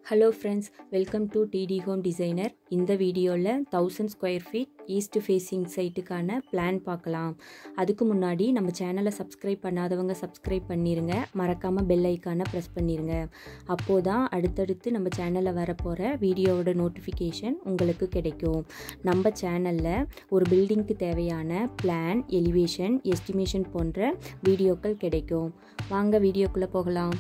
hello friends welcome to DD home designer இந்த வீடியோவில் thousand square feet east facing சைட்டுக்கான plan பார்க்கலாம் அதுக்கு முன்னாடி நம்ம சேனலை சப்ஸ்கிரைப் பண்ணாதவங்க சப்ஸ்கிரைப் பண்ணிடுங்க மறக்காமல் பெல் ஐக்கானை ப்ரெஸ் பண்ணிடுங்க அப்போது தான் அடுத்தடுத்து நம்ம சேனலில் வரப்போகிற வீடியோவோட நோட்டிஃபிகேஷன் உங்களுக்கு கிடைக்கும் நம்ம சேனலில் ஒரு பில்டிங்க்கு தேவையான பிளான் எலிவேஷன் எஸ்டிமேஷன் போன்ற வீடியோக்கள் கிடைக்கும் வாங்க வீடியோக்குள்ளே போகலாம்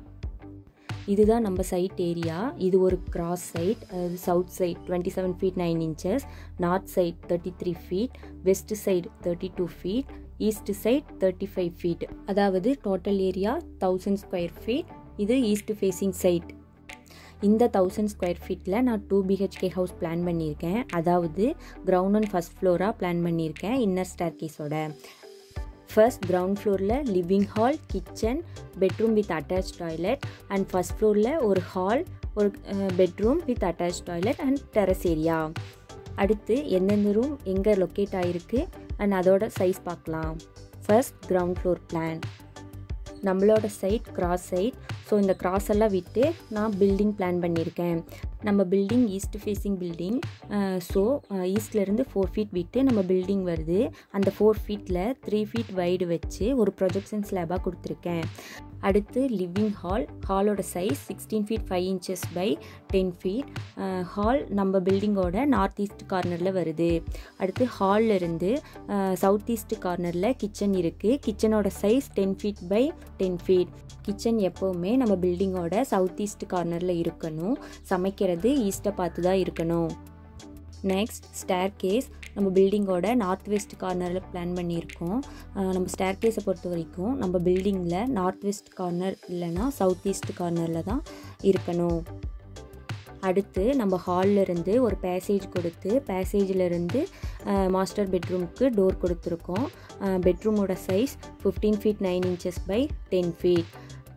இதுதான் நம்ம சைட் ஏரியா இது ஒரு கிராஸ் சைட் அதாவது south side twenty seven feet nine inches north side thirty three feet west side thirty two feet east side thirty five feet அதாவது total area thousand square feet இது east facing site இந்த thousand square ஃபீட்டில் நான் two BHK house plan பண்ணியிருக்கேன் அதாவது ground and first ஃப்ளோராக plan பண்ணியிருக்கேன் inner stair கேஸோட ஃபர்ஸ்ட் கிரவுண்ட் ஃப்ளோரில் living hall kitchen bedroom with attach toilet and first ஃப்ளோரில் ஒரு ஹால் ஒரு bedroom with attach toilet and terrace area அடுத்து எந்தெந்த ரூம் எங்கே லொக்கேட் ஆகிருக்கு அண்ட் அதோட சைஸ் பார்க்கலாம் ஃபர்ஸ்ட் கிரவுண்ட் ஃப்ளோர் பிளான் நம்மளோட சைட் கிராஸ் சைட் ஸோ இந்த கிராஸ் எல்லாம் விட்டு நான் பில்டிங் பிளான் பண்ணியிருக்கேன் நம்ம building east facing building so ஈஸ்ட்லேருந்து ஃபோர் ஃபீட் விட்டு நம்ம பில்டிங் வருது அந்த ஃபோர் ஃபீட்டில் த்ரீ ஃபீட் வைடு வச்சு ஒரு ப்ரொஜெக்ஷன் ஸ்லாபாக கொடுத்துருக்கேன் அடுத்து லிவிங் ஹால் ஹாலோட size sixteen feet five inches by ten feet hall நம்ம பில்டிங்கோட நார்த் ஈஸ்ட் கார்னரில் வருது அடுத்து ஹாலில் இருந்து சவுத் ஈஸ்ட் கார்னரில் கிச்சன் இருக்குது கிச்சனோட size ten feet by ten feet kitchen எப்போவுமே நம்ம பில்டிங்கோட சவுத் ஈஸ்ட் கார்னரில் இருக்கணும் சமைக்கிறது ஈஸ்ட்டை பார்த்து தான் இருக்கணும் நெக்ஸ்ட் ஸ்டேர் கேஸ் நம்ம பில்டிங்கோட நார்த் வெஸ்ட் கார்னரில் பிளான் பண்ணியிருக்கோம் நம்ம ஸ்டேர் கேஸை பொறுத்த வரைக்கும் நம்ம பில்டிங்கில் நார்த் வெஸ்ட் கார்னர் இல்லைனா சவுத் ஈஸ்ட் கார்னரில் தான் இருக்கணும் அடுத்து நம்ம ஹாலில் இருந்து ஒரு பேசேஜ் கொடுத்து பேசேஜில் மாஸ்டர் பெட்ரூமுக்கு டோர் கொடுத்துருக்கோம் பெட்ரூமோட size fifteen feet nine inches by ten feet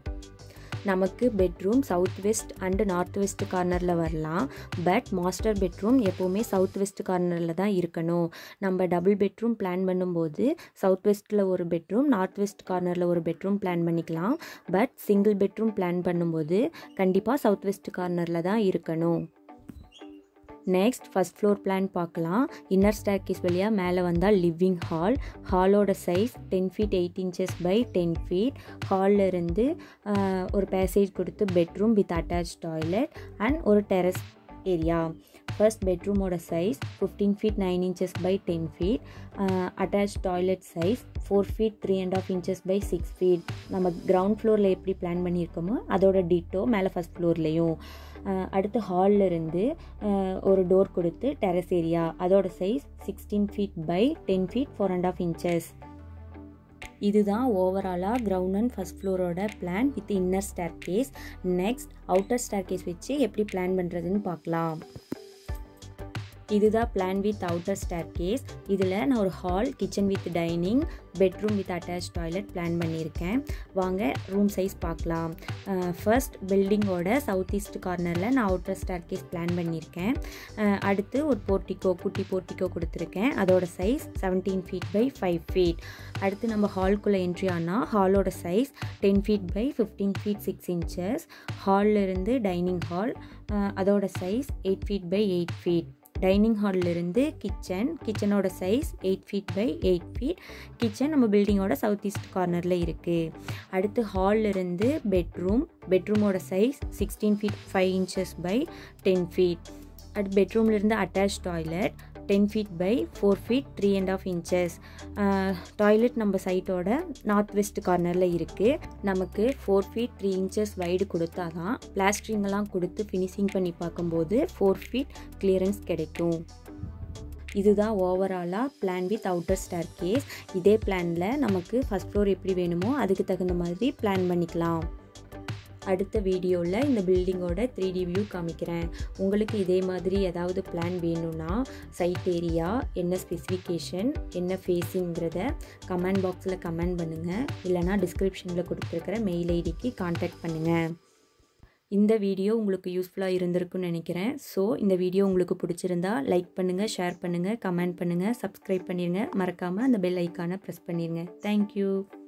நமக்கு bedroom south west and north west கார்னரில் வரலாம் பட் மாஸ்டர் பெட்ரூம் எப்போவுமே சவுத் வெஸ்ட் கார்னரில் தான் இருக்கணும் நம்ம டபுள் பெட்ரூம் பிளான் பண்ணும்போது சவுத் வெஸ்ட்டில் ஒரு பெட்ரூம் நார்த் வெஸ்ட் கார்னரில் ஒரு பெட்ரூம் பிளான் பண்ணிக்கலாம் பட் சிங்கிள் பெட்ரூம் பிளான் பண்ணும்போது கண்டிப்பாக சவுத் வெஸ்ட் கார்னரில் தான் இருக்கணும் நெக்ஸ்ட் ஃபஸ்ட் ஃப்ளோர் பிளான் பார்க்கலாம் இன்னர் ஸ்டார்கேஸ் வழியாக மேலே வந்தால் லிவிங் ஹால் ஹாலோட size ten feet eight inches by ten feet ஹாலில் இருந்து ஒரு பேசேஜ் கொடுத்து bedroom with attach toilet and ஒரு டெரஸ் ஏரியா ஃபர்ஸ்ட் பெட்ரூமோட size fifteen feet nine inches by ten feet attach toilet size four feet three and half inches by six feet நம்ம ground ஃப்ளோரில் எப்படி plan பண்ணியிருக்கோமோ அதோட Tito மேலே first ஃப்ளோர்லேயும் அடுத்து ஹாலில் இருந்து ஒரு டோர் கொடுத்து டெரஸ் ஏரியா அதோட size sixteen feet by ten feet four and half inches இதுதான் ஓவராலாக கிரவுண்ட் அண்ட் ஃபஸ்ட் ஃப்ளோரோட plan with inner staircase next outer staircase வச்சு எப்படி பிளான் பண்ணுறதுன்னு பார்க்கலாம் இதுதான் plan with outer staircase இதில் நான் ஒரு hall kitchen with dining bedroom with attach toilet plan பண்ணியிருக்கேன் வாங்க ரூம் சைஸ் பார்க்கலாம் ஃபர்ஸ்ட் பில்டிங்கோட சவுத் ஈஸ்ட் கார்னரில் நான் அவுட்டர் ஸ்டேர் கேஸ் பிளான் பண்ணியிருக்கேன் அடுத்து ஒரு போர்ட்டிக்கோ குட்டி போர்ட்டிக்கோ கொடுத்துருக்கேன் அதோட size seventeen feet by five feet அடுத்து நம்ம ஹால்குள்ளே என்ட்ரி ஆனால் ஹாலோட size ten feet by fifteen feet six inches ஹாலில் இருந்து டைனிங் ஹால் அதோட size eight feet by eight feet dining ஹாலிலிருந்து கிச்சன் கிச்சனோட size eight feet by eight feet kitchen நம்ம பில்டிங்கோட சவுத் ஈஸ்ட் கார்னரில் இருக்குது அடுத்து ஹாலிலிருந்து பெட்ரூம் பெட்ரூமோட size sixteen feet five inches by ten feet அடுத்து பெட்ரூம்லேருந்து attach toilet ten feet by four feet three and half inches toilet நம்ம சைட்டோட நார்த் வெஸ்ட் கார்னரில் இருக்குது நமக்கு four feet three inches wide கொடுத்தா தான் பிளாஸ்டரிங்கெல்லாம் கொடுத்து ஃபினிஷிங் பண்ணி பார்க்கும்போது ஃபோர் ஃபீட் கிளியரன்ஸ் கிடைக்கும் இதுதான் ஓவராலாக plan with outer staircase இதே பிளானில் நமக்கு ஃபஸ்ட் ஃப்ளோர் எப்படி வேணுமோ அதுக்கு தகுந்த மாதிரி பிளான் பண்ணிக்கலாம் அடுத்த வீடியோவில் இந்த பில்டிங்கோட த்ரீ டி வியூ காமிக்கிறேன் உங்களுக்கு இதே மாதிரி ஏதாவது பிளான் வேணும்னா சைட் ஏரியா என்ன ஸ்பெசிஃபிகேஷன் என்ன ஃபேஸிங்கிறத கமெண்ட் பாக்ஸில் கமெண்ட் பண்ணுங்கள் இல்லைனா டிஸ்கிரிப்ஷனில் கொடுத்துருக்கிற மெயில் ஐடிக்கு காண்டாக்ட் பண்ணுங்கள் இந்த வீடியோ உங்களுக்கு யூஸ்ஃபுல்லாக இருந்திருக்குன்னு நினைக்கிறேன் ஸோ இந்த வீடியோ உங்களுக்கு பிடிச்சிருந்தா லைக் பண்ணுங்கள் ஷேர் பண்ணுங்கள் கமெண்ட் பண்ணுங்கள் சப்ஸ்கிரைப் பண்ணிடுங்க மறக்காமல் அந்த பெல் ஐக்கானை ப்ரெஸ் பண்ணிடுங்க தேங்க்யூ